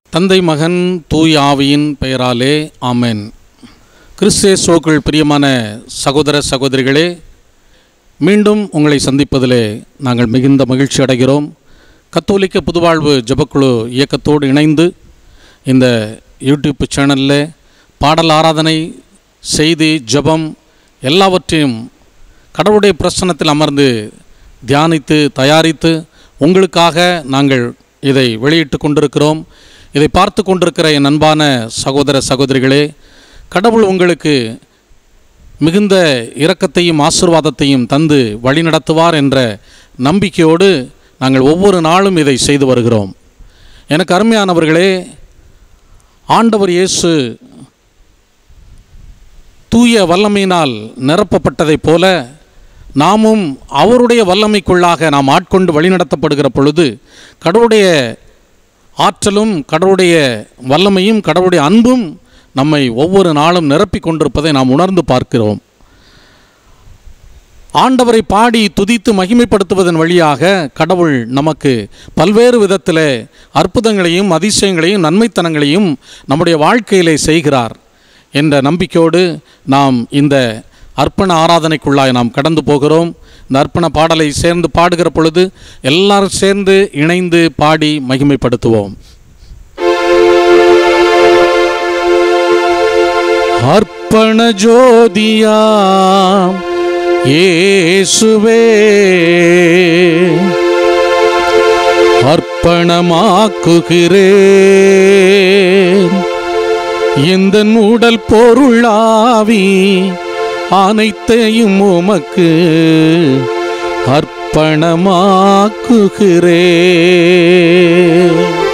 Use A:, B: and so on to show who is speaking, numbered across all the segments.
A: தந்தை மகன் தூய் ஆவியின் பெயராலே ஆமென் கிறிஸ்தேசுவுக்குள் பிரியமான சகோதர சகோதரிகளே மீண்டும் உங்களை சந்திப்பதிலே நாங்கள் மிகுந்த மகிழ்ச்சி அடைகிறோம் கத்தோலிக்க புதுவாழ்வு ஜெபக்குழு இயக்கத்தோடு இணைந்து இந்த யூடியூப் சேனலில் பாடல் ஆராதனை செய்தி ஜெபம் எல்லாவற்றையும் கடவுளுடைய பிரசன்னத்தில் அமர்ந்து தியானித்து தயாரித்து உங்களுக்காக நாங்கள் இதை வெளியிட்டு கொண்டிருக்கிறோம் இதை பார்த்து கொண்டிருக்கிற என் அன்பான சகோதர சகோதரிகளே கடவுள் உங்களுக்கு மிகுந்த இரக்கத்தையும் ஆசிர்வாதத்தையும் தந்து வழிநடத்துவார் என்ற நம்பிக்கையோடு நாங்கள் ஒவ்வொரு நாளும் இதை செய்து வருகிறோம் எனக்கு அருமையானவர்களே ஆண்டவர் இயேசு தூய வல்லமையினால் நிரப்பப்பட்டதைப் போல நாமும் அவருடைய வல்லமைக்குள்ளாக நாம் ஆட்கொண்டு வழிநடத்தப்படுகிற பொழுது கடவுளுடைய ஆற்றலும் கடவுளுடைய வல்லமையும் கடவுளுடைய அன்பும் நம்மை ஒவ்வொரு நாளும் நிரப்பிக் கொண்டிருப்பதை நாம் உணர்ந்து பார்க்கிறோம் ஆண்டவரை பாடி துதித்து மகிமைப்படுத்துவதன் வழியாக கடவுள் நமக்கு பல்வேறு விதத்தில் அற்புதங்களையும் அதிசயங்களையும் நன்மைத்தனங்களையும் நம்முடைய வாழ்க்கையிலே செய்கிறார் என்ற நம்பிக்கையோடு நாம் இந்த அர்ப்பண ஆராதனைக்குள்ளாய் நாம் கடந்து போகிறோம் இந்த அர்ப்பண பாடலை சேர்ந்து பாடுகிற பொழுது எல்லாரும் சேர்ந்து இணைந்து பாடி மகிமைப்படுத்துவோம் அர்ப்பண ஜோதியாம் இயேசுவே அர்ப்பணமாக்குகிறேன் இந்த உடல் பொருளாவி அனைத்தையும் உமக்கு அர்ப்பணமாக்குகிறேன்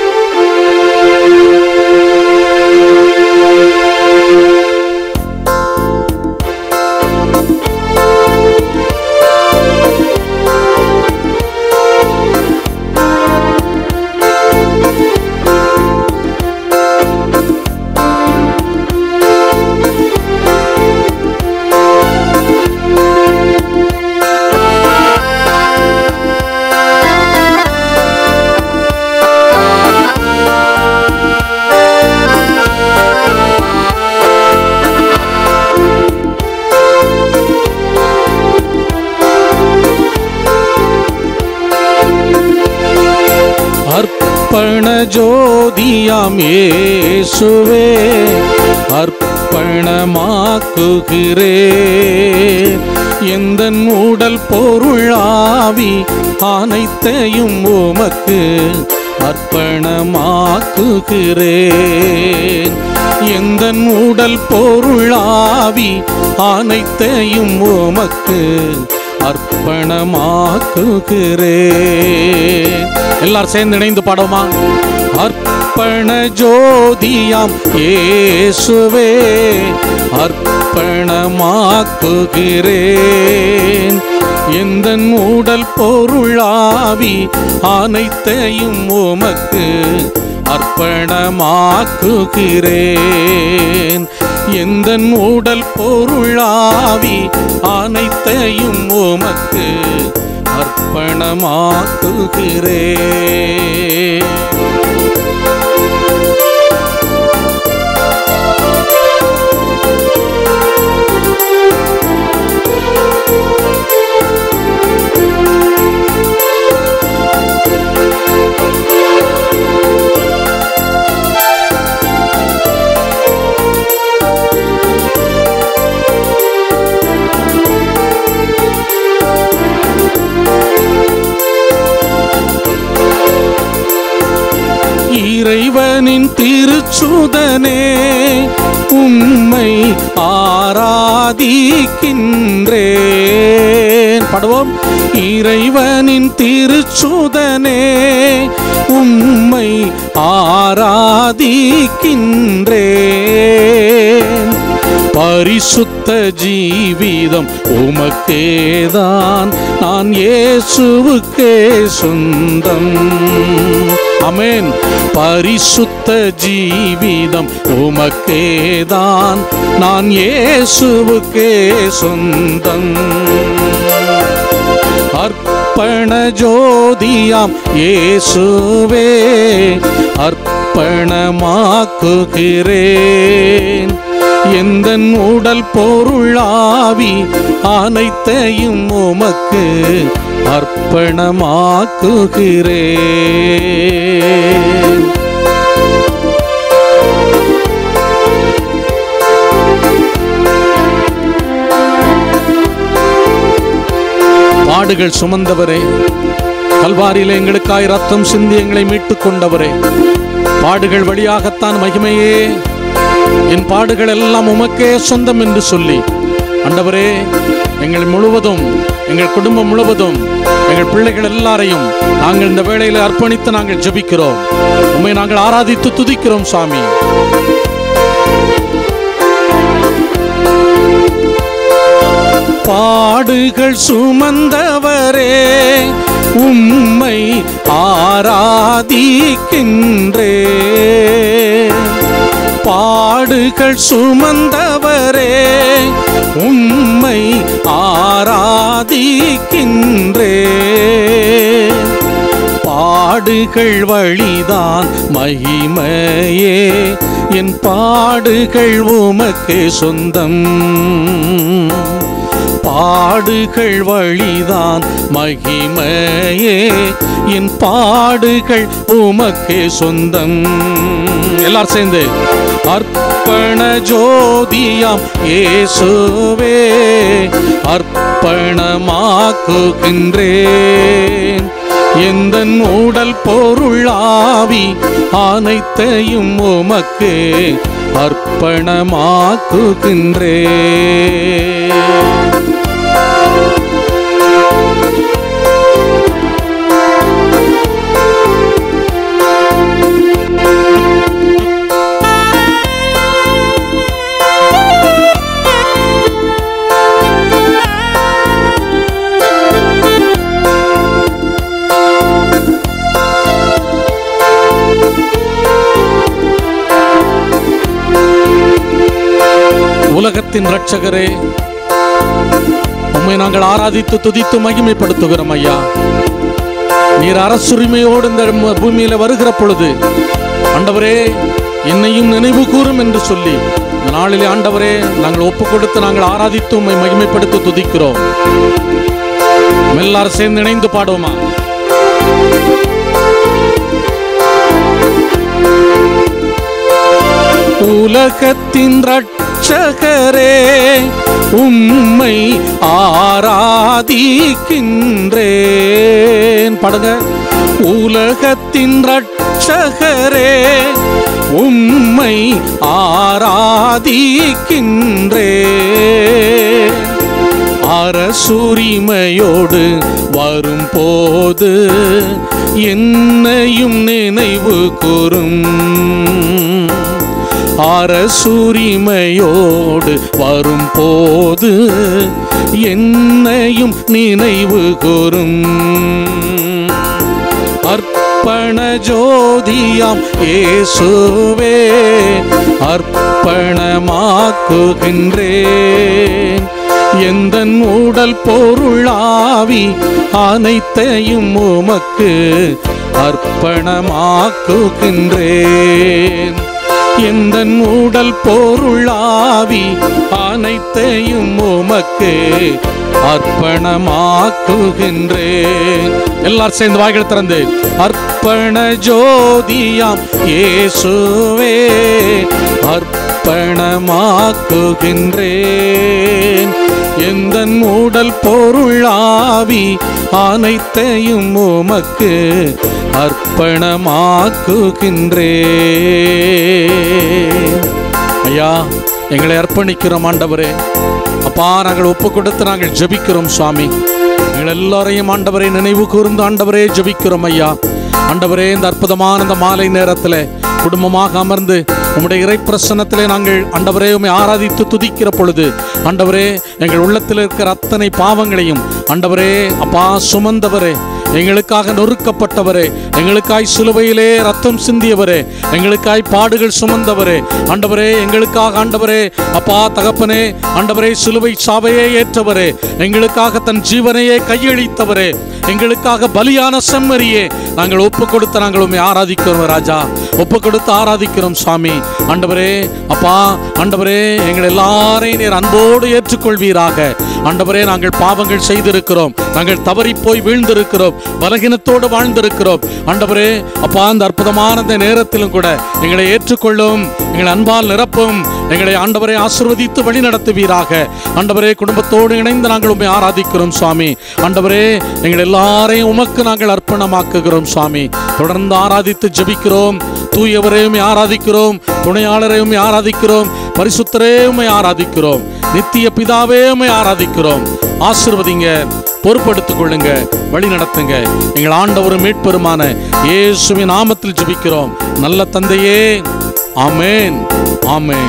A: அர்ப்பண ஜோதியாம் இயேசுவே அர்ப்பணமாக்குகிறேன் எந்த உடல் பொருளாவி அனைத்தையும் உமக்கு அர்ப்பணமாக்குகிறேன் எந்த உடல் பொருளாவி அனைத்தையும் உமக்கு அர்ப்பணமாக்குகிறேன் எல்லாரும் சேர்ந்து இணைந்து பாடுமா அர்ப்பண ஜோதியாம் இயேசுவே அர்ப்பணமாக்குகிறேன் எந்த உடல் பொருளாவி அனைத்தையும் உமக்கு அர்ப்பணமாக்குகிறேன் எந்த உடல் பொருளாவி அனைத்தையும் உமக்கு அர்ப்பணமாக்குகிறேன் இறைவனின் திருச்சுதனே உம்மை ஆராதிக்கின்றேன் படுவோம் இறைவனின் திருச்சுதனே உம்மை ஆராதிக்கின்றேன் பரிசுத்த ஜீவிதம் உமக்கேதான் நான் இயேசுவுக்கே சொந்தம் அமேன் பரிசுத்த ஜீவிதம் உமக்கேதான் நான் இயேசுவுக்கே சொந்தம் அர்ப்பண ஜோதியாம் இயேசுவே அர்ப்ப அர்ப்பணமாக்குகிறேன் எந்த உடல் பொருளாவி அனைத்தையும் உமக்கு அர்ப்பணமாக்குகிறேன் பாடுகள் சுமந்தவரே கல்வாரியில் எங்களுக்காய் ரத்தம் சிந்தி எங்களை மீட்டுக் கொண்டவரே பாடுகள் வழியாகத்தான் மகிமையே என் பாடுகள் எல்லாம் உமக்கே சொந்தம் என்று சொல்லி ஆண்டவரே எங்கள் முழுவதும் எங்கள் குடும்பம் முழுவதும் எங்கள் பிள்ளைகள் எல்லாரையும் நாங்கள் இந்த வேளையில் அர்ப்பணித்து நாங்கள் ஜெபிக்கிறோம் உம்மை நாங்கள் ஆராதித்து துதிக்கிறோம் சாமி பாடுகள் சுமந்தவரே உம்மை ஆராதிக்கின்றே பாடுகள் சுமந்தவரே உம்மை ஆராதிக்கின்றே பாடுகள் வழிதான் மகிமையே என் பாடுகள் உமக்கு சொந்தம் பாடுகள் வழிதான் மகிமையே என் பாடுகள் உமக்கு சொந்தம் எல்லாரும் சேர்ந்து அர்ப்பண ஜோதியாம் இயேசுவே அர்ப்பணமாக்குகின்றேன் எந்த உடல் பொருளாவி அனைத்தையும் உமக்கு அர்ப்பணமாக்குகின்றேன் உலகத்தின் இரட்சகரே உம்மை நாங்கள் ஆராதித்து துதித்து மகிமைப்படுத்துகிறோம் ஐயா நீர் அரசுரிமையோடு இந்த ம- பூமியில வருகிற பொழுது ஆண்டவரே என்னையும் நினைவு கூறும் என்று சொல்லி இந்த நாளிலே ஆண்டவரே நாங்கள் ஒப்பு கொடுத்து நாங்கள் ஆராதித்து உம்மை மகிமைப்படுத்தி துதிக்கிறோம் நம்ம எல்லாரும் சேர்ந்து இணைந்து பாடுவோமா உலகத்தின் ரட்சகரே உம்மை ஆராதிக்கின்றேன் பாடுங்க உலகத்தின் ரட்சகரே உம்மை ஆராதிக்கின்றேன் அரசுரிமையோடு வரும்போது என்னையும் நினைவு கூறும் அரசுரிமையோடு வரும்போது என்னையும் நினைவு கூறும் அர்ப்பண ஜோதியாம் இயேசுவே அர்ப்பணமாக்குகின்றேன் எந்த உடல் பொருளாவி அனைத்தையும் உமக்கு அர்ப்பணமாக்குகின்றேன் எந்த உடல் பொருளாவி அனைத்தையும் உமக்கு அர்ப்பணமாக்குகின்றேன் எல்லாரும் சேர்ந்து வாய்கள் திறந்து அர்ப்பண ஜோதியாம் இயேசுவே அர்ப்பணமாக்குகின்றேன் எந்த உடல் பொருளாவி அனைத்தையும் உமக்கு அர்ப்பணமாக்குகின்றேன் ஐயா எங்களை அர்ப்பணிக்கிறோம் ஆண்டவரே அப்பா நாங்கள் ஒப்பு கொடுத்து நாங்கள் ஜெபிக்கிறோம் சுவாமி எங்கள் எல்லாரையும் ஆண்டவரை நினைவு கூர்ந்து ஆண்டவரே ஜெபிக்கிறோம் ஐயா ஆண்டவரே இந்த அற்புதமான இந்த மாலை நேரத்தில் குடும்பமாக அமர்ந்து உம்முடைய இறை பிரசன்னத்திலே நாங்கள் ஆண்டவரே உம்மை ஆராதித்து துதிக்கிற பொழுது ஆண்டவரே எங்கள் உள்ளத்தில் இருக்கிற அத்தனை பாவங்களையும் ஆண்டவரே அப்பா சுமந்தவரே எங்களுக்காக நொறுக்கப்பட்டவரே எங்களுக்காய் சிலுவையிலே ரத்தம் சிந்தியவரே எங்களுக்காய் பாடுகள் சுமந்தவரே ஆண்டவரே எங்களுக்காக ஆண்டவரே அப்பா தகப்பனே ஆண்டவரே சிலுவை சாவையே ஏற்றவரே எங்களுக்காக தன் ஜீவனையே கையளித்தவரே எங்களுக்காக பலியான செம்மறியே நாங்கள் ஒப்பு கொடுத்து நாங்கள் உண்மை ஆராதிக்கிறோம் ராஜா ஒப்பு கொடுத்து ஆராதிக்கிறோம் சுவாமி ஆண்டவரே அப்பா ஆண்டவரே எங்கள் எல்லாரையும் நீர் அன்போடு ஏற்றுக்கொள்வீராக ஆண்டவரே நாங்கள் பாவங்கள் செய்திருக்கிறோம் நாங்கள் தவறி போய் வீழ்ந்திருக்கிறோம் பலகீனத்தோடு வாழ்ந்திருக்கிறோம் ஆண்டவரே அப்பா அந்த அற்புதமான இந்த நேரத்திலும் கூட எங்களை ஏற்றுக்கொள்ளும் எங்களை அன்பால் நிரப்பும் எங்களை ஆண்டவரை ஆசிர்வதித்து வழி நடத்துவீராக ஆண்டவரே குடும்பத்தோடு இணைந்து நாங்கள் உண்மை ஆராதிக்கிறோம் சுவாமி ஆண்டவரே எங்கள் எல்லாரையும் உமக்கு நாங்கள் அர்ப்பணமாக்குகிறோம் சுவாமி தொடர்ந்து ஆராதித்து ஜெபிக்கிறோம் தூயவரையும் ஆராதிக்கிறோம் துணையாளரையும் ஆராதிக்கிறோம் பரிசுத்தரையும் ஆராதிக்கிறோம் நித்திய பிதாவையும் ஆராதிக்கிறோம் ஆசிர்வதிங்க பொறுப்படுத்திக் கொள்ளுங்க வழி நடத்துங்க எங்கள் ஆண்டவரும் மீட்பெருமான இயேசுவின் நாமத்தில் ஜெபிக்கிறோம் நல்ல தந்தையே ஆமென் ஆமென்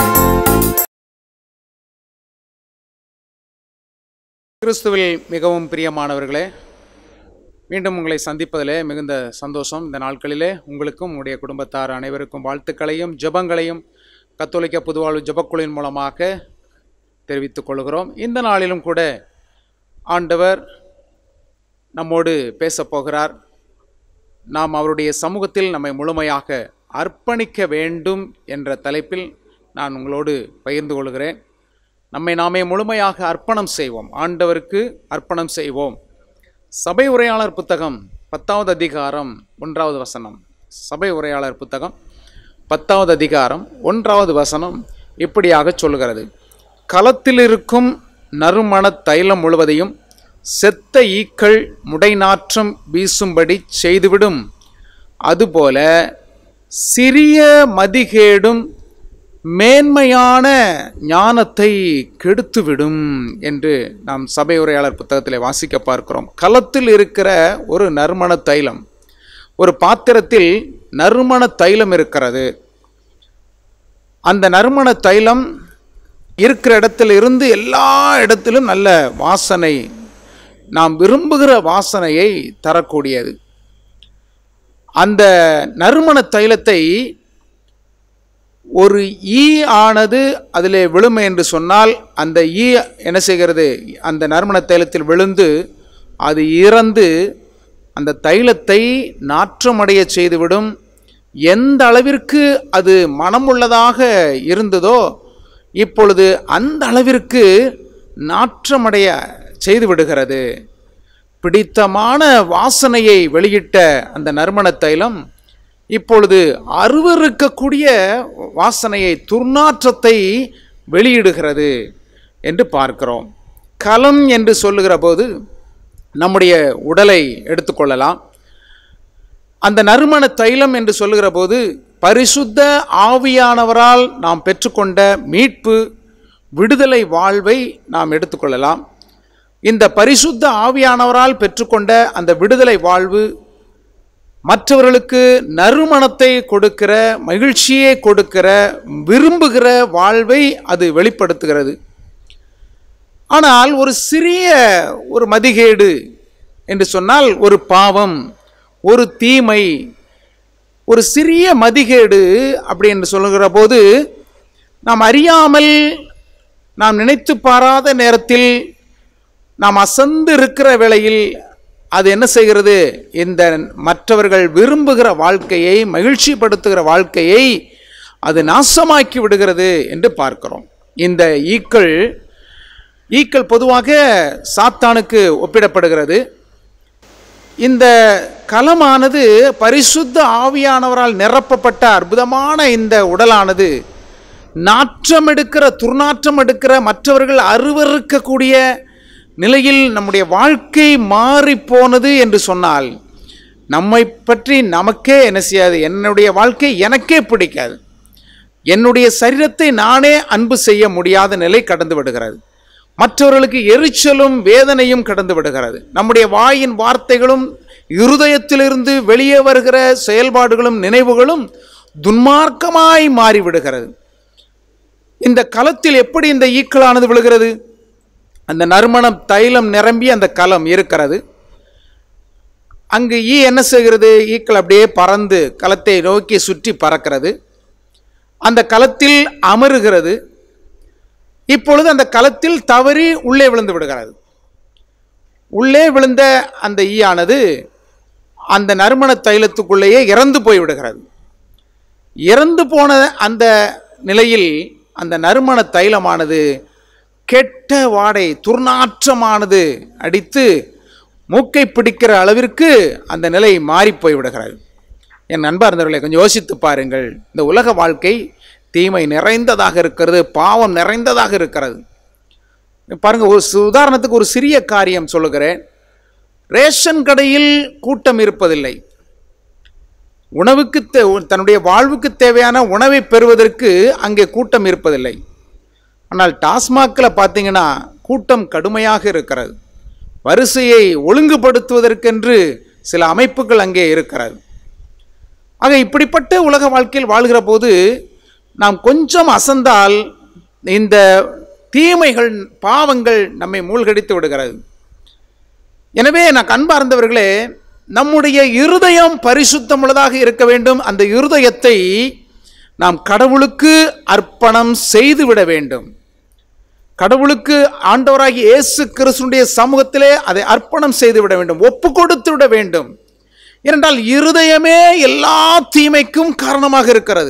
B: கிறிஸ்துவில் மிகவும் பிரியமானவர்களே மீண்டும் உங்களை சந்திப்பதிலே மிகுந்த சந்தோஷம் இந்த நாட்களிலே உங்களுக்கும் உங்களுடைய குடும்பத்தார் அனைவருக்கும் வாழ்த்துக்களையும் ஜெபங்களையும் கத்தோலிக்க புதுவாழ்வு ஜெபக்குழுவின் மூலமாக தெரிவித்துக் கொள்கிறோம் இந்த நாளிலும் கூட ஆண்டவர் நம்மோடு பேசப் போகிறார் நாம் அவருடைய சமூகத்தில் நம்மை முழுமையாக அர்ப்பணிக்க வேண்டும் என்ற தலைப்பில் நான் உங்களோடு பகிர்ந்து கொள்கிறேன் நம்மை நாமே முழுமையாக அர்ப்பணம் செய்வோம் ஆண்டவருக்கு அர்ப்பணம் செய்வோம் சபை உரையாளர் புத்தகம் பத்தாவது அதிகாரம் ஒன்றாவது வசனம் சபை உரையாளர் புத்தகம் பத்தாவது அதிகாரம் ஒன்றாவது வசனம் இப்படியாக சொல்கிறது களத்தில் இருக்கும் நறுமண தைலம் முழுவதையும் செத்த ஈக்கள் முடைநாற்றம் வீசும்படி செய்துவிடும் அதுபோல சிறிய மதிகேடும் மேன்மையான ஞானத்தை கெடுத்துவிடும் என்று நாம் சபை உரையாளர் புத்தகத்தில் வாசிக்க பார்க்கிறோம் களத்தில் இருக்கிற ஒரு நறுமண தைலம் ஒரு பாத்திரத்தில் நறுமண தைலம் இருக்கிறது அந்த நறுமண தைலம் இருக்கிற இடத்துல இருந்து எல்லா இடத்திலும் நல்ல வாசனை நாம் விரும்புகிற வாசனையை தரக்கூடியது அந்த நறுமண தைலத்தை ஒரு ஈ ஆனது அதிலே விழுமை என்று சொன்னால் அந்த ஈ என்ன செய்கிறது அந்த நறுமண தைலத்தில் விழுந்து அது இறந்து அந்த தைலத்தை நாற்றமடைய செய்துவிடும் எந்த அளவிற்கு அது மனமுள்ளதாக இருந்ததோ இப்பொழுது அந்த அளவிற்கு நாற்றமடைய செய்து விடுகிறது பிடித்தமான வாசனையை வெளியிட்ட அந்த நறுமண தைலம் இப்பொழுது அருவருக்கக்கூடிய வாசனையை துர்நாற்றத்தை வெளியிடுகிறது என்று பார்க்கிறோம் கலம் என்று சொல்லுகிற போது நம்முடைய உடலை எடுத்துக்கொள்ளலாம் அந்த நறுமண தைலம் என்று சொல்லுகிற போது பரிசுத்த ஆவியானவரால் நாம் பெற்றுக்கொண்ட மீட்பு விடுதலை வாழ்வை நாம் எடுத்துக்கொள்ளலாம் இந்த பரிசுத்த ஆவியானவரால் பெற்றுக்கொண்ட அந்த விடுதலை வாழ்வு மற்றவர்களுக்கு நறுமணத்தை கொடுக்கிற மகிழ்ச்சியை கொடுக்கிற விரும்புகிற வாழ்வை அது வெளிப்படுத்துகிறது ஆனால் ஒரு சிறிய ஒரு மதிகேடு என்று சொன்னால் ஒரு பாவம் ஒரு தீமை ஒரு சிறிய மதிகேடு அப்படி என்று சொல்லுகிற போது நாம் அறியாமல் நாம் நினைத்து பாராத நேரத்தில் நாம் அசந்து இருக்கிற வேளையில் அது என்ன செய்கிறது இந்த மற்றவர்கள் விரும்புகிற வாழ்க்கையை மகிழ்ச்சிப்படுத்துகிற வாழ்க்கையை அது நாசமாக்கி விடுகிறது என்று பார்க்கிறோம் இந்த ஈக்கள் ஈக்கள் பொதுவாக சாத்தானுக்கு ஒப்பிடப்படுகிறது இந்த களமானது பரிசுத்த ஆவியானவரால் நிரப்பப்பட்ட அற்புதமான இந்த உடலானது நாற்றம் எடுக்கிற துர்நாற்றம் எடுக்கிற மற்றவர்கள் அருவருக்கக்கூடிய நிலையில் நம்முடைய வாழ்க்கை மாறி போனது என்று சொன்னால் நம்மை பற்றி நமக்கே என்ன செய்யாது என்னுடைய வாழ்க்கை எனக்கே பிடிக்காது என்னுடைய சரீரத்தை நானே அன்பு செய்ய முடியாத நிலை கடந்து விடுகிறது மற்றவர்களுக்கு எரிச்சலும் வேதனையும் கடந்து விடுகிறது நம்முடைய வாயின் வார்த்தைகளும் இருதயத்திலிருந்து வெளியே வருகிற செயல்பாடுகளும் நினைவுகளும் துன்மார்க்கமாய் மாறிவிடுகிறது இந்த களத்தில் எப்படி இந்த ஈக்களானது விழுகிறது அந்த நறுமணம் தைலம் நிரம்பி அந்த களம் இருக்கிறது அங்கு ஈ என்ன செய்கிறது ஈக்கள் அப்படியே பறந்து களத்தை நோக்கி சுற்றி பறக்கிறது அந்த களத்தில் அமருகிறது இப்பொழுது அந்த களத்தில் தவறி உள்ளே விழுந்து விடுகிறது உள்ளே விழுந்த அந்த ஈயானது அந்த நறுமண தைலத்துக்குள்ளேயே இறந்து போய்விடுகிறது இறந்து போன அந்த நிலையில் அந்த நறுமண தைலமானது கெட்ட வாடை துர்நாற்றமானது அடித்து மூக்கை பிடிக்கிற அளவிற்கு அந்த நிலை மாறி போய்விடுகிறது என் நண்பார்ந்தவர்களை கொஞ்சம் யோசித்து பாருங்கள் இந்த உலக வாழ்க்கை தீமை நிறைந்ததாக இருக்கிறது பாவம் நிறைந்ததாக இருக்கிறது பாருங்க ஒரு சு- உதாரணத்துக்கு ஒரு சிறிய காரியம் சொல்லுகிறேன் ரேஷன் கடையில் கூட்டம் இருப்பதில்லை உணவுக்கு தே தன்னுடைய வாழ்வுக்கு தேவையான உணவை பெறுவதற்கு அங்கே கூட்டம் இருப்பதில்லை ஆனால் டாஸ்மாகில் பார்த்தீங்கன்னா கூட்டம் கடுமையாக இருக்கிறது வரிசையை ஒழுங்குபடுத்துவதற்கென்று சில அமைப்புகள் அங்கே இருக்கிறது ஆக இப்படிப்பட்ட உலக வாழ்க்கையில் வாழ்கிற போது நாம் கொஞ்சம் அசந்தால் இந்த தீமைகள் பாவங்கள் நம்மை மூழ்கடித்து விடுகிறது எனவே நான் கண்பார்ந்தவர்களே நம்முடைய இருதயம் பரிசுத்தமுள்ளதாக இருக்க வேண்டும் அந்த இருதயத்தை நாம் கடவுளுக்கு அர்ப்பணம் செய்துவிட வேண்டும் கடவுளுக்கு ஆண்டவராகிய இயேசு கிறிஸ்துடைய சமூகத்திலே அதை அர்ப்பணம் செய்து விட வேண்டும் ஒப்பு கொடுத்து விட வேண்டும் ஏனென்றால் இருதயமே எல்லா தீமைக்கும் காரணமாக இருக்கிறது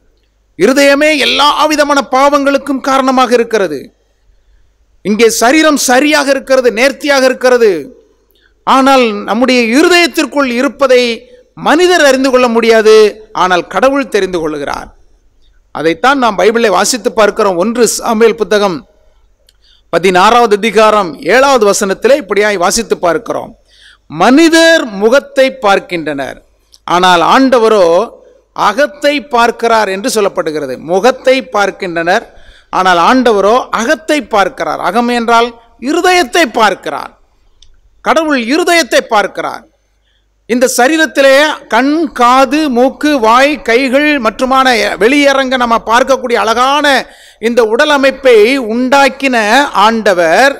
B: இருதயமே எல்லா விதமான பாவங்களுக்கும் காரணமாக இருக்கிறது இங்கே சரீரம் சரியாக இருக்கிறது நேர்த்தியாக இருக்கிறது ஆனால் நம்முடைய இருதயத்திற்குள் இருப்பதை மனிதர் அறிந்து கொள்ள முடியாது ஆனால் கடவுள் தெரிந்து கொள்கிறார் அதைத்தான் நாம் பைபிளை வாசித்து பார்க்கிறோம் ஒன்று சாமுவேல் புத்தகம் பதினாறாவது அதிகாரம் ஏழாவது வசனத்திலே இப்படியாய் வாசித்து பார்க்கிறோம் மனிதர் முகத்தை பார்க்கின்றனர் ஆனால் ஆண்டவரோ அகத்தை பார்க்கிறார் என்று சொல்லப்படுகிறது முகத்தை பார்க்கின்றனர் ஆனால் ஆண்டவரோ அகத்தை பார்க்கிறார் அகம் என்றால் இருதயத்தை பார்க்கிறார் கடவுள் இருதயத்தை பார்க்கிறார் இந்த சரீரத்திலே கண் காது மூக்கு வாய் கைகள் மற்றுமான வெளியரங்க நம்ம பார்க்கக்கூடிய அழகான இந்த உடல் அமைப்பை உண்டாக்கின ஆண்டவர்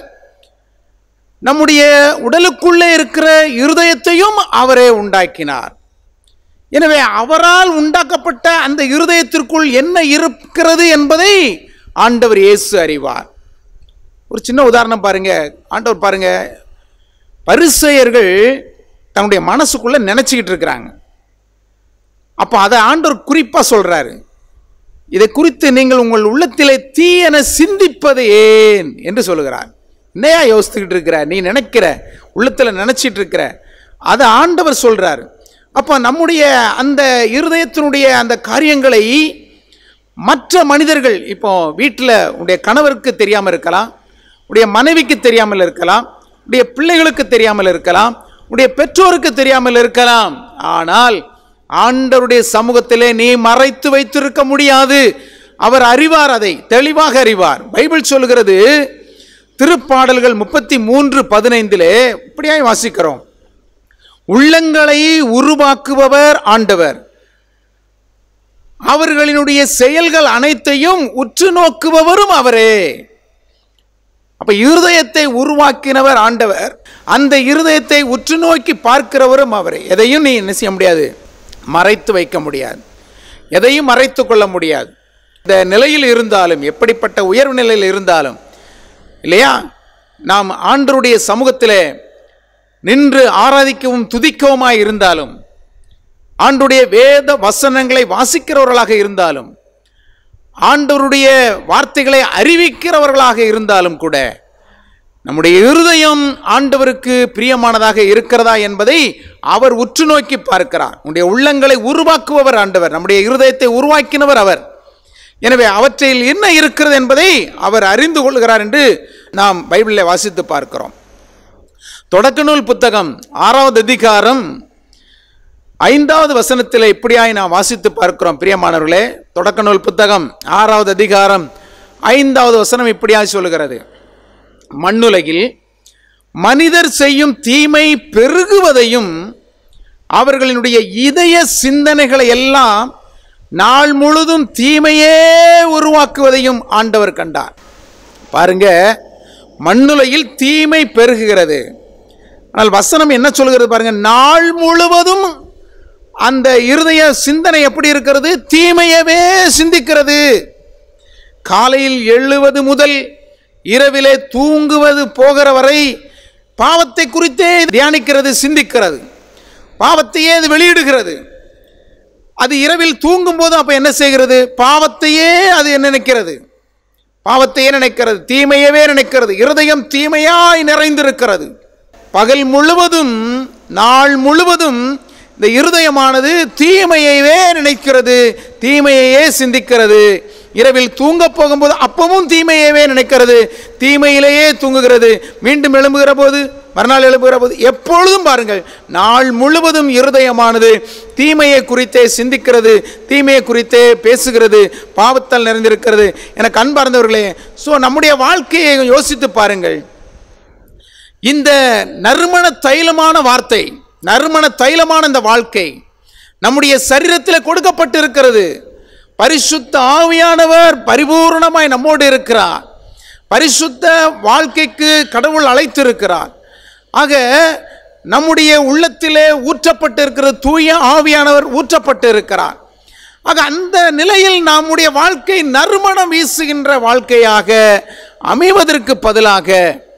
B: நம்முடைய உடலுக்குள்ளே இருக்கிற இருதயத்தையும் அவரே உண்டாக்கினார் எனவே அவரால் உண்டாக்கப்பட்ட அந்த இருதயத்திற்குள் என்ன இருக்கிறது என்பதை ஆண்டவர் இயேசு அறிவார் ஒரு சின்ன உதாரணம் பாருங்க ஆண்டவர் பாருங்க பரிசெயர்கள் தன்னுடைய மனசுக்குள்ள நினைச்சுக்கிட்டு இருக்கிறாங்க அப்போ அதை ஆண்டவர் குறிப்பா சொல்றாரு இதை குறித்து நீங்கள் உங்கள் உள்ளத்திலே தீயென சிந்திப்பது ஏன் என்று சொல்லுகிறார் என்னையா யோசித்துக்கிட்டு இருக்கிற நீ நினைக்கிற உள்ளத்தில் நினைச்சிட்டு இருக்கிற அதை ஆண்டவர் சொல்றாரு அப்போ நம்முடைய அந்த இருதயத்தினுடைய அந்த காரியங்களை மற்ற மனிதர்கள் இப்போ வீட்டில் உடைய கணவருக்கு தெரியாமல் இருக்கலாம் உடைய மனைவிக்கு தெரியாமல் இருக்கலாம் உடைய பிள்ளைகளுக்கு தெரியாமல் இருக்கலாம் உடைய பெற்றோருக்கு தெரியாமல் இருக்கலாம் ஆனால் ஆண்டவருடைய சமூகத்திலே நீ மறைத்து வைத்திருக்க முடியாது அவர் அறிவார் அதை தெளிவாக அறிவார் பைபிள் சொல்கிறது திருப்பாடல்கள் முப்பத்தி மூன்று பதினைந்திலே இப்படியாய் வாசிக்கிறோம் உள்ளங்களை உருவாக்குபவர் ஆண்டவர் அவர்களினுடைய செயல்கள் அனைத்தையும் உற்று நோக்குபவரும் அவரே அப்ப இருதயத்தை உருவாக்கினவர் ஆண்டவர் அந்த இருதயத்தை உற்று நோக்கி பார்க்கிறவரும் அவரே எதையும் நீ என்ன செய்ய முடியாது மறைத்து வைக்க முடியாது எதையும் மறைத்து கொள்ள முடியாது இந்த நிலையில் இருந்தாலும் எப்படிப்பட்ட உயர்வு நிலையில் இருந்தாலும் இல்லையா நாம் ஆண்டருடைய சமூகத்திலே நின்று ஆராதிக்கவும் துதிக்கவுமாய் இருந்தாலும் ஆண்டுடைய வேத வசனங்களை வாசிக்கிறவர்களாக இருந்தாலும் ஆண்டவருடைய வார்த்தைகளை அறிவிக்கிறவர்களாக இருந்தாலும் கூட நம்முடைய இருதயம் ஆண்டவருக்கு பிரியமானதாக இருக்கிறதா என்பதை அவர் உற்று நோக்கி பார்க்கிறார் நம்முடைய உள்ளங்களை உருவாக்குபவர் ஆண்டவர் நம்முடைய இருதயத்தை உருவாக்கினவர் அவர் எனவே அவற்றில் என்ன இருக்கிறது என்பதை அவர் அறிந்து கொள்கிறார் என்று நாம் பைபிளில் வாசித்து பார்க்கிறோம் தொடக்க நூல் புத்தகம் ஆறாவது அதிகாரம் ஐந்தாவது வசனத்தில் இப்படியாய் நாம் வாசித்து பார்க்கிறோம் பிரியமானவர்களே தொடக்க நூல் புத்தகம் ஆறாவது அதிகாரம் ஐந்தாவது வசனம் இப்படியாய் சொல்லுகிறது மண்ணுலகில் மனிதர் செய்யும் தீமை பெருகுவதையும் அவர்களினுடைய இதய சிந்தனைகளை எல்லாம் நாள் முழுதும் தீமையே உருவாக்குவதையும் ஆண்டவர் கண்டார் பாருங்க மண்ணுலையில் தீமை பெருகுகிறது ஆனால் வசனம் என்ன சொல்கிறது பாருங்க நாள் முழுவதும் அந்த இருதய சிந்தனை எப்படி இருக்கிறது தீமையவே சிந்திக்கிறது காலையில் எழுவது முதல் இரவிலே தூங்குவது போகிற வரை பாவத்தை குறித்தே தியானிக்கிறது சிந்திக்கிறது பாவத்தையே அது வெளியிடுகிறது அது இரவில் தூங்கும் போது அப்ப என்ன செய்கிறது பாவத்தையே அது நினைக்கிறது பாவத்தையே நினைக்கிறது தீமையவே நினைக்கிறது இருதயம் தீமையாய் நிறைந்திருக்கிறது பகல் முழுவதும் நாள் முழுவதும் இந்த இருதயமானது தீமையவே நினைக்கிறது தீமையையே சிந்திக்கிறது இரவில் தூங்க போகும்போது அப்பவும் தீமையவே நினைக்கிறது தீமையிலேயே தூங்குகிறது மீண்டும் எழும்புகிற போது மறுநாள் எழும்புகிற போது எப்பொழுதும் பாருங்கள் நாள் முழுவதும் இருதயமானது தீமையை குறித்தே சிந்திக்கிறது தீமையை குறித்தே பேசுகிறது பாவத்தால் நிறைந்திருக்கிறது எனக்கு அன்பார்ந்தவர்களே ஸோ நம்முடைய வாழ்க்கையை யோசித்து பாருங்கள் இந்த நறுமண தைலமான வார்த்தை நறுமண தைலமான இந்த வாழ்க்கை நம்முடைய சரீரத்தில் கொடுக்கப்பட்டிருக்கிறது பரிசுத்த ஆவியானவர் பரிபூர்ணமாய் நம்மோடு இருக்கிறார் பரிசுத்த வாழ்க்கைக்கு கடவுள் அழைத்திருக்கிறார் ஆக நம்முடைய உள்ளத்திலே ஊற்றப்பட்டிருக்கிற தூய ஆவியானவர் ஊற்றப்பட்டு இருக்கிறார் ஆக அந்த நிலையில் நம்முடைய வாழ்க்கை நறுமணம் வீசுகின்ற வாழ்க்கையாக அமைவதற்கு பதிலாக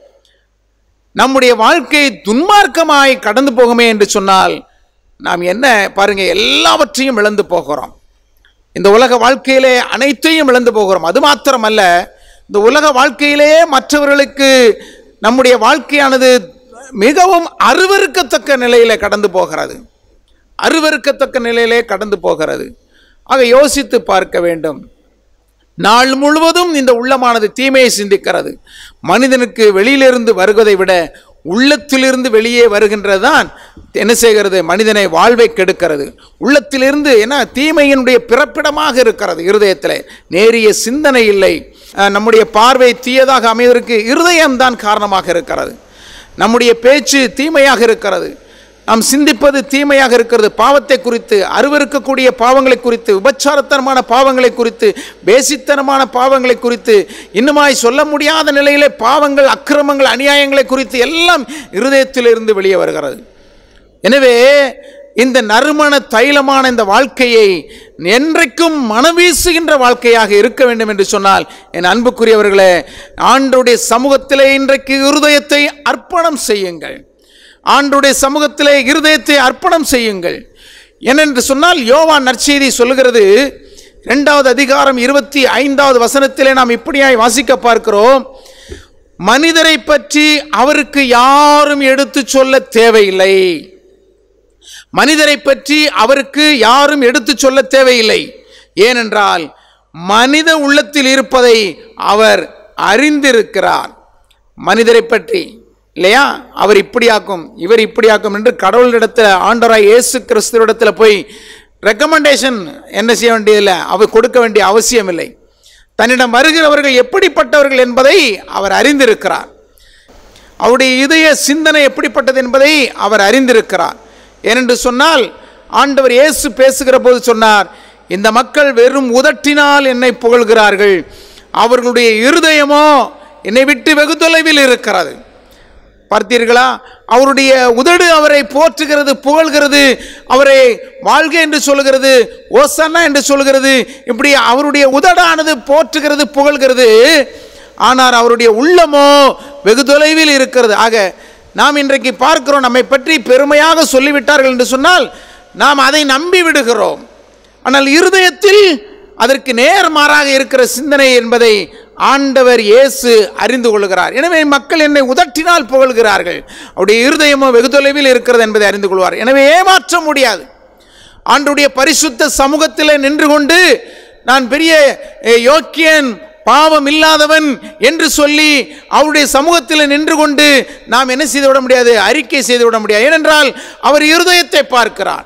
B: நம்முடைய வாழ்க்கை துன்மார்க்கமாய் கடந்து போகுமே என்று சொன்னால் நாம் என்ன பாருங்க எல்லாவற்றையும் இழந்து போகிறோம் இந்த உலக வாழ்க்கையிலே அனைத்தையும் இழந்து போகிறோம் அது மாத்திரமல்ல இந்த உலக வாழ்க்கையிலே மற்றவர்களுக்கு நம்முடைய வாழ்க்கையானது மிகவும் அருவருக்கத்தக்க நிலையில கடந்து போகிறது அருவருக்கத்தக்க நிலையிலே கடந்து போகிறது ஆக யோசித்து பார்க்க வேண்டும் நாள் முழுவதும் இந்த உள்ளமானது தீமையை சிந்திக்கிறது மனிதனுக்கு வெளியிலிருந்து வருவதை விட உள்ளத்திலிருந்து வெளியே வருகின்றதுதான் என்ன செய்கிறது மனிதனை வாழ்வை கெடுக்கிறது உள்ளத்திலிருந்து என்ன தீமையினுடைய பிறப்பிடமாக இருக்கிறது இருதயத்தில் நேரிய சிந்தனை இல்லை அஹ், நம்முடைய பார்வை தீயதாக அமைவதற்கு இருதயம்தான் காரணமாக இருக்கிறது நம்முடைய பேச்சு தீமையாக இருக்கிறது நாம் சிந்திப்பது தீமையாக இருக்கிறது பாவத்தை குறித்து அருவருக்கக்கூடிய பாவங்களை குறித்து விபச்சாரத்தனமான பாவங்களை குறித்து பேசித்தனமான பாவங்களை குறித்து இன்னுமாய் சொல்ல முடியாத நிலையிலே பாவங்கள் அக்கிரமங்கள் அநியாயங்களை குறித்து எல்லாம் இருதயத்திலிருந்து வெளியே வருகிறது எனவே இந்த நறுமண தைலமான இந்த வாழ்க்கையை என்றைக்கும் மனவீசுகின்ற வாழ்க்கையாக இருக்க வேண்டும் என்று சொன்னால் என் அன்புக்குரியவர்களே ஆண்டுடைய சமூகத்திலே இன்றைக்கு இருதயத்தை அர்ப்பணம் செய்யுங்கள் ஆண்டுடைய சமூகத்திலே இருதயத்தை அர்ப்பணம் செய்யுங்கள் ஏனென்று சொன்னால் யோவான் நற்செய்தி சொல்லுகிறது இரண்டாவது அதிகாரம் இருபத்தி ஐந்தாவது வசனத்திலே நாம் இப்படியாய் வாசிக்க பார்க்கிறோம் மனிதரை பற்றி அவருக்கு யாரும் எடுத்துச் சொல்ல தேவையில்லை மனிதரை பற்றி அவருக்கு யாரும் எடுத்துச் சொல்ல தேவையில்லை ஏனென்றால் மனித உள்ளத்தில் இருப்பதை அவர் அறிந்திருக்கிறார் மனிதரை பற்றி இல்லையா அவர் இப்படியாக்கும் இவர் இப்படியாக்கும் என்று கடவுளிடத்தில் ஆண்டவராய் இயேசு கிறிஸ்துவிடத்தில் போய் ரெக்கமெண்டேஷன் என்ன செய்ய வேண்டியதில்லை அவர் கொடுக்க வேண்டிய அவசியம் இல்லை தன்னிடம் வருகிறவர்கள் எப்படிப்பட்டவர்கள் என்பதை அவர் அறிந்திருக்கிறார் அவருடைய இதய சிந்தனை எப்படிப்பட்டது என்பதை அவர் அறிந்திருக்கிறார் ஏனென்று சொன்னால் ஆண்டவர் இயேசு பேசுகிற போது சொன்னார் இந்த மக்கள் வெறும் உதட்டினால் என்னை புகழ்கிறார்கள் அவர்களுடைய இருதயமோ என்னை விட்டு வெகு தொலைவில் இருக்கிறது பார்த்தீர்களா அவருடைய உதடு அவரை போற்றுகிறது புகழ்கிறது அவரை வாழ்க என்று சொல்லுகிறது ஓசன்னா என்று சொல்லுகிறது இப்படி அவருடைய உதடானது போற்றுகிறது புகழ்கிறது ஆனால் அவருடைய உள்ளமோ வெகு தொலைவில் இருக்கிறது ஆக நாம் இன்றைக்கு பார்க்கிறோம் நம்மை பற்றி பெருமையாக சொல்லிவிட்டார்கள் என்று சொன்னால் நாம் அதை நம்பி விடுகிறோம் ஆனால் இருதயத்தில் அதற்கு நேர்மாறாக இருக்கிற சிந்தனை என்பதை ஆண்டவர் இயேசு அறிந்து கொள்கிறார் எனவே மக்கள் என்னை உதட்டினால் புகழ்கிறார்கள் அவருடைய இருதயமோ வெகு தொலைவில் இருக்கிறது என்பதை அறிந்து கொள்வார் எனவே ஏமாற்ற முடியாது ஆண்டுடைய பரிசுத்த சமூகத்தில் நின்று கொண்டு நான் பெரிய அஹ், யோக்கியன் பாவம் இல்லாதவன் என்று சொல்லி அவருடைய சமூகத்தில் நின்று கொண்டு நாம் என்ன செய்து விட முடியாது அறிக்கை செய்து விட முடியாது ஏனென்றால் அவர் இருதயத்தை பார்க்கிறார்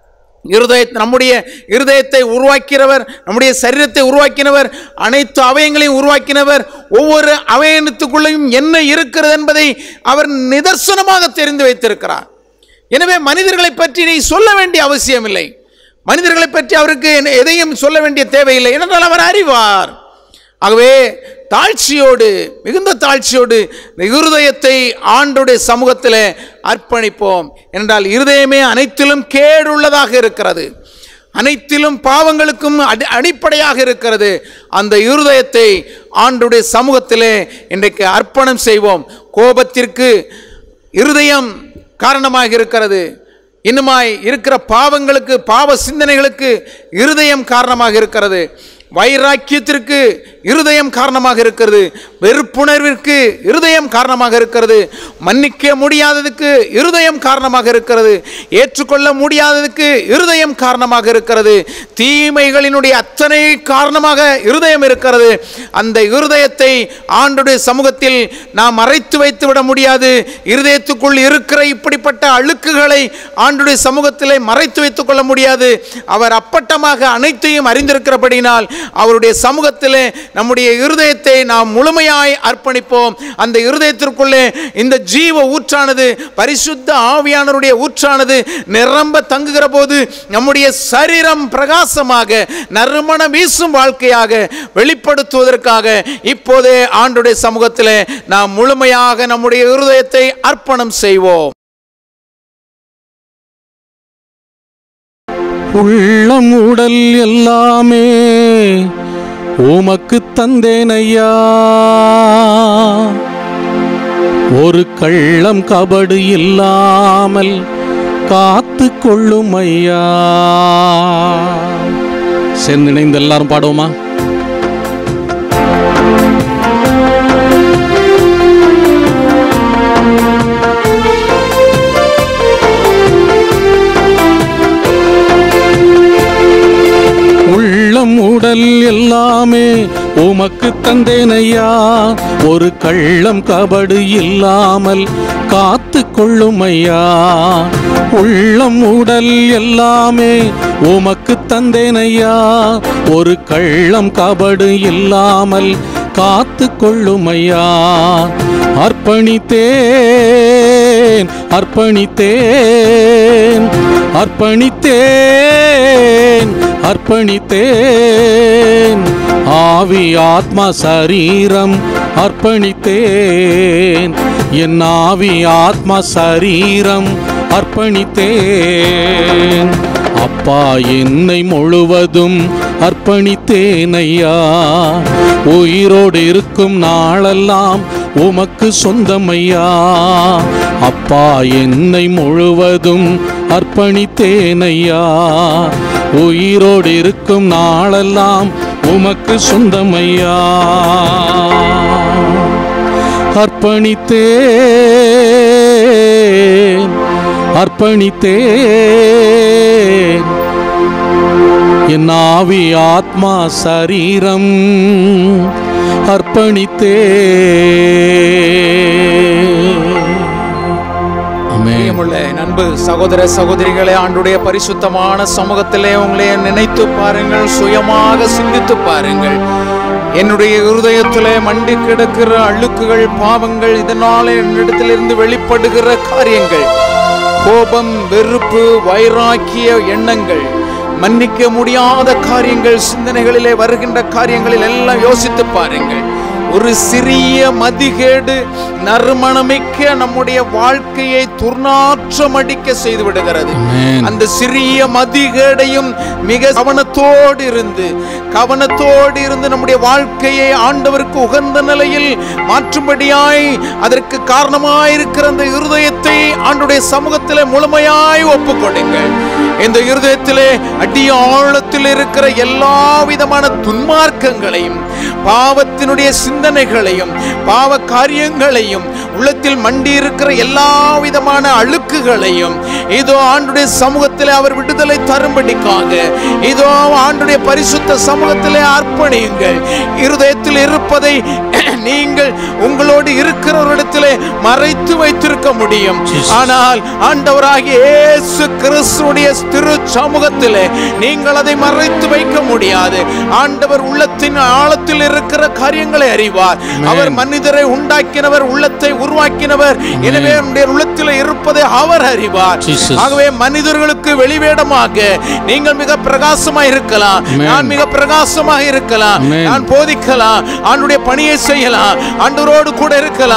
B: இருதய நம்முடைய இருதயத்தை உருவாக்கிறவர் நம்முடைய சரீரத்தை உருவாக்கினவர் அனைத்து அவயங்களையும் உருவாக்கினவர் ஒவ்வொரு அவயனத்துக்குள்ளேயும் என்ன இருக்கிறது என்பதை அவர் நிதர்சனமாக தெரிந்து வைத்திருக்கிறார் எனவே மனிதர்களை பற்றி நீ சொல்ல வேண்டிய அவசியம் இல்லை மனிதர்களை பற்றி அவருக்கு என்ன- எதையும் சொல்ல வேண்டிய தேவையில்லை ஏனென்றால் அவர் அறிவார் ஆகவே தாழ்ச்சியோடு மிகுந்த தாழ்ச்சியோடு இந்த இருதயத்தை ஆண்டுடைய சமூகத்தில் அர்ப்பணிப்போம் என்றால் இருதயமே அனைத்திலும் கேடுள்ளதாக இருக்கிறது அனைத்திலும் பாவங்களுக்கும் அடி அடிப்படையாக இருக்கிறது அந்த இருதயத்தை ஆண்டுடைய சமூகத்திலே இன்றைக்கு அர்ப்பணம் செய்வோம் கோபத்திற்கு இருதயம் காரணமாக இருக்கிறது இன்னுமாய் இருக்கிற பாவங்களுக்கு பாவ சிந்தனைகளுக்கு இருதயம் காரணமாக இருக்கிறது வைராக்கியத்திற்கு இருதயம் காரணமாக இருக்கிறது வெறுப்புணர்விற்கு இருதயம் காரணமாக இருக்கிறது மன்னிக்க முடியாததுக்கு இருதயம் காரணமாக இருக்கிறது ஏற்றுக்கொள்ள முடியாததுக்கு இருதயம் காரணமாக இருக்கிறது தீமைகளினுடைய அத்தனை காரணமாக இருதயம் இருக்கிறது அந்த இருதயத்தை ஆண்டுடைய சமூகத்தில் நாம் மறைத்து வைத்து விட முடியாது இருதயத்துக்குள் இருக்கிற இப்படிப்பட்ட அழுக்குகளை ஆண்டுடைய சமூகத்திலே மறைத்து வைத்துக் கொள்ள முடியாது அவர் அப்பட்டமாக அனைத்தையும் அறிந்திருக்கிறபடினால் அவருடைய சமூகத்திலே நம்முடைய இருதயத்தை நாம் முழுமையாய் அர்ப்பணிப்போம் அந்த இருதயத்திற்குள்ளே இந்த ஜீவ ஊற்றானது பரிசுத்த ஆவியானவருடைய ஊற்றானது நிரம்ப தங்குகிற போது நம்முடைய சரீரம் பிரகாசமாக நறுமண வீசும் வாழ்க்கையாக வெளிப்படுத்துவதற்காக இப்போதே ஆண்டுடைய சமூகத்திலே நாம் முழுமையாக நம்முடைய இருதயத்தை அர்ப்பணம் செய்வோம்
A: உள்ளம் உடல் எல்லாமே உமக்கு தந்தேன் ஐயா ஒரு கள்ளம் கபடு இல்லாமல் காத்து கொள்ளும் ஐயா சேர்ந்து இணைந்து எல்லாரும் பாடுவோமா உள்ளம் உடல் எல்லாமே உமக்கு தந்தேன் ஐயா ஒரு கள்ளம் கபடு இல்லாமல் காத்து கொள்ளும் ஐயா உள்ளம் உடல் எல்லாமே உமக்கு தந்தேன் ஐயா ஒரு கள்ளம் கபடு இல்லாமல் காத்து கொள்ளும் ஐயா அர்ப்பணித்தேன் அர்ப்பணித்தேன் அர்ப்பணித்தேன் அர்ப்பணித்தேன் ஆவி ஆத்மா சரீரம் அர்ப்பணித்தேன் என் ஆவி ஆத்மா சரீரம் அர்ப்பணித்தேன் அப்பா என்னை முழுவதும் அர்ப்பணித்தேன் ஐயா உயிரோடு இருக்கும் நாளெல்லாம் உமக்கு சொந்தம் ஐயா அப்பா என்னை முழுவதும் அர்ப்பணித்தேன் ஐயா உயிரோடு இருக்கும் நாளெல்லாம் உமக்கு சொந்தம் ஐயா அர்ப்பணித்தேன் அர்ப்பணித்தேன் என் ஆவி ஆத்மா சரீரம் அர்ப்பணித்தேன் ஆமென்
B: பிரியமுள்ள நண்பு சகோதர சகோதரிகளே ஆண்டுடைய பரிசுத்தமான சமூகத்திலே உங்களை நினைத்து பாருங்கள் சுயமாக சிந்தித்து பாருங்கள் என்னுடைய இருதயத்திலே மண்டி கிடக்கிற அழுக்குகள் பாவங்கள் இதனால என்னிடத்திலிருந்து வெளிப்படுகிற காரியங்கள் கோபம் வெறுப்பு வைராக்கிய எண்ணங்கள் மன்னிக்க முடியாத காரியங்கள் சிந்தனைகளிலே வருகின்ற காரியங்களில் எல்லாம் யோசித்து பாருங்கள் ஒரு சிறிய மதிகேடு நறுமணமிக்க நம்முடைய வாழ்க்கையை துர்நாற்றம் அடிக்க செய்து விடுகிறது
A: ஆமென்.
B: அந்த சிறிய மதிகேடையும் மிக கவனத்தோடு இருந்து கவனத்தோடு இருந்து நம்முடைய வாழ்க்கையை ஆண்டவருக்கு உகந்த நிலையில் மாற்றும்படியாய் அதற்கு காரணமாயிருக்கிற அந்த இருதயத்தை ஆண்டுடைய சமூகத்திலே முழுமையாய் ஒப்புக்கொடுங்கள் இந்த இருதயத்திலே அடி ஆழத்தில் இருக்கிற எல்லா விதமான துன்மார்க்கங்களையும் பாவத்தினுடைய சிந்தனைகளையும் பாவ காரியங்களையும் உள்ளத்தில் மண்டி இருக்கிற எல்லா விதமான அழுக்குகளையும் இதோ ஆண்டுடைய சமூகத்திலே அவர் விடுதலை தரும்படிக்காக இதோ ஆண்டுடைய பரிசுத்த சமூகத்திலே அர்ப்பணியுங்கள் இருதயத்தில் இருப்பதை நீங்கள் உங்களோடு இருக்கிறவரிடத்திலே மறைத்து வைத்திருக்க முடியும்
A: Jesus.
B: ஆனால் ஆண்டவராகிய இயேசு கிறிஸ்துடைய திரு சமூகத்திலே நீங்கள் அதை மறைத்து வைக்க முடியாது ஆண்டவர் உள்ளத்தின் ஆழத்தில் இருக்கிற காரியங்களை அறிவார் அவர் மனிதரை உண்டாக்கினவர் உள்ளத்தை உருவாக்கினவர் எனவே நம்முடைய உள்ளத்தில் இருப்பதை அவர் அறிவார்
A: Jesus.
B: ஆகவே மனிதர்களுக்கு வெளிவேடமாக நீங்கள் மிக பிரகாசமாக இருக்கலாம்
A: Amen.
B: நான் மிக பிரகாசமாக இருக்கலாம்
A: Amen.
B: நான் போதிக்கலாம் ஆண்டுடைய பணியை செய்யலாம் ஆண்டவரோடு கூட இருக்கலாம்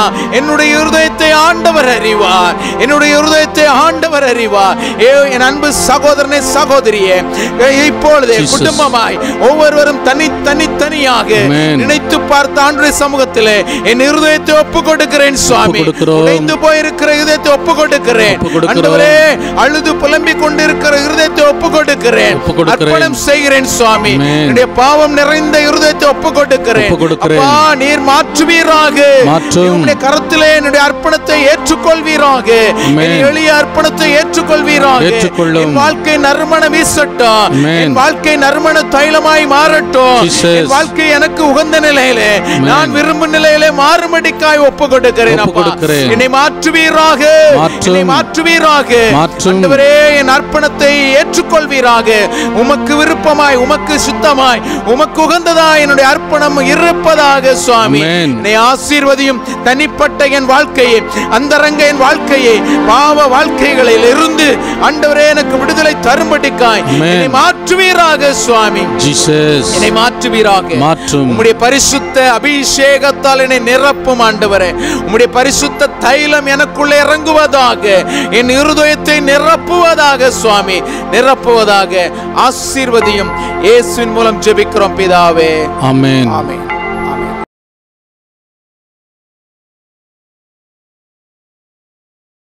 B: என்னுடைய இருதயத்தை ஆண்டவர் அறிவார் என்னுடைய இருதயத்தை ஆண்டவர் அறிவார் ஏ என் அன்பு சகோதரனே சகோதரியே ஏ, இப்பொழுதே
A: Jesus.
B: குடும்பமாய் ஒவ்வொருவரும் தனி தனி தனியாக
A: Amen.
B: நினைத்து பார்த்த ஆண்டுடைய சமூகத்திலே என் இருதயத்தை ஒப்பு கொடுக்கிறேன் சுவாமி
A: கொடுக்கிறோம்.
B: உடைந்து போயிருக்கிற இருதயத்தை ஒப்பு கொடுக்கிறேன்
A: ஒப்பு கொடுக்கிறோம்.
B: ஆண்டவரே அழுது புலம்பிக் கொண்டிருக்கிற இருதயத்தை ஒப்பு கொடுக்கிறேன்
A: ஒப்பு கொடுக்கிறேன்.
B: அர்ப்பணம் செய்கிறேன் சுவாமி
A: Amen.
B: என்னுடைய பாவம் நிறைந்த இருதயத்தை ஒப்பு கொடுக்கிறேன்
A: ஒப்பு கொடுக்கிறேன்.
B: அப்பா நீர் மாற்றுவீராக
A: மாற்றும்.
B: உம்முடைய கரத்திலே என்னுடைய அர்ப்பணத்தை ஏற்றுக்கொள்வீராக
A: Amen.
B: என் எளிய அர்ப்பணத்தை ஏற்றுக்கொள்வீராக
A: ஏற்றுக்கொள்ளும்.
B: என் வாழ்க்கை நறுமணம் வீசட்டும்
A: Amen.
B: என் வாழ்க்கை நறுமண தைலமாய் மாறட்டும்
A: Jesus.
B: என் வாழ்க்கை எனக்கு உகந்த நிலையிலே நான் விரும்பும் நிலையிலே மாறுமடிக்காய் ஒப்பு கொடுக்கிறேன்
A: ஒப்பு
B: அப்பா.
A: கொடுக்கிறேன்.
B: என்னை மாற்றுவீராக
A: மாற்றும்.
B: என்னை மாற்றுவீராக
A: மாற்றும்.
B: ஆண்டவரே என் அர்ப்பணத்தை ஏற்றுக்கொள்வீராக உமக்கு விருப்பமாய் உமக்கு சுத்தமாய் உமக்கு உகந்ததாய் என்னுடைய அர்ப்பணம் இருப்பதாக சுவாமி
A: Amen.
B: என்னை ஆசீர்வதியும் தனிப்பட்ட என் வாழ்க்கையை அந்தரங்க என் வாழ்க்கையை பாவ வாழ்க்கைகளில் இருந்து ஆண்டவரே எனக்கு விடுதலை தரும்படிக்காய்
A: Amen.
B: என்னை மாற்றுவீராக சுவாமி
A: ஜீசஸ்
B: என்னை மாற்றுவீராக
A: மாற்றும்
B: உம்முடைய பரிசுத்த அபிஷேகத்தால் என்னை நிரப்பும் ஆண்டவரே உம்முடைய பரிசுத்த தைலம் எனக்குள்ளே இறங்குவதாக என் இருதயத்தை நிரப்புவதாக சுவாமி நிரப்புவதாக ஆசீர்வதியும் இயேசுவின் மூலம் ஜெபிக்கிறோம் பிதாவே
A: ஆமென்
B: ஆமென்